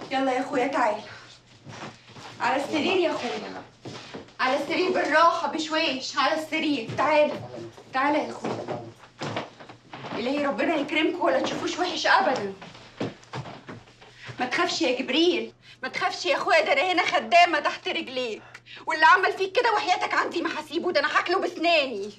يلا يا اخويا تعال على السرير يا اخويا على السرير بالراحه بشويش على السرير تعال تعال يا اخويا الهي ربنا يكرمكم ولا تشوفوش وحش ابدا ما تخافش يا جبريل ما تخافش يا اخويا ده انا هنا خدامه تحت رجليك واللي عمل فيك كده وحياتك عندي ما هسيبه ده انا هاكله بسناني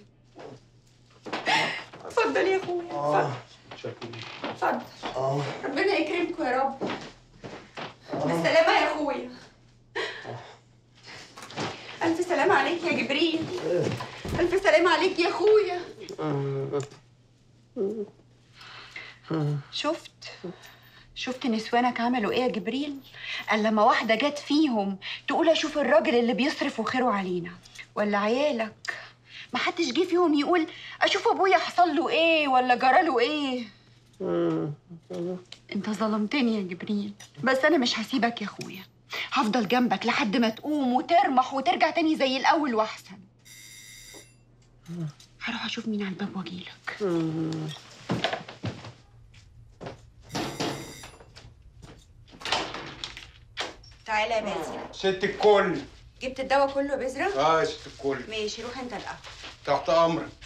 اتفضل يا اخويا اتفضل اتفضل اه ربنا يكرمكم يا رب بالسلامة يا اخويا ألف سلامة عليك يا جبريل ألف سلامة عليك يا اخويا شفت شفت نسوانك عملوا ايه يا جبريل قال لما واحدة جت فيهم تقول اشوف الراجل اللي بيصرف وخيره علينا ولا عيالك ما حدش جه فيهم يقول اشوف ابويا حصل له ايه ولا جراله ايه انت ظلمتني يا جبريل بس انا مش هسيبك يا اخويا هفضل جنبك لحد ما تقوم وترمح وترجع تاني زي الاول واحسن هروح اشوف مين على الباب واجيلك تعالى يا باسل ست الكل جبت الدواء كله يا بذرة اه يا ست الكل ماشي روح انت القهوة تحت امرك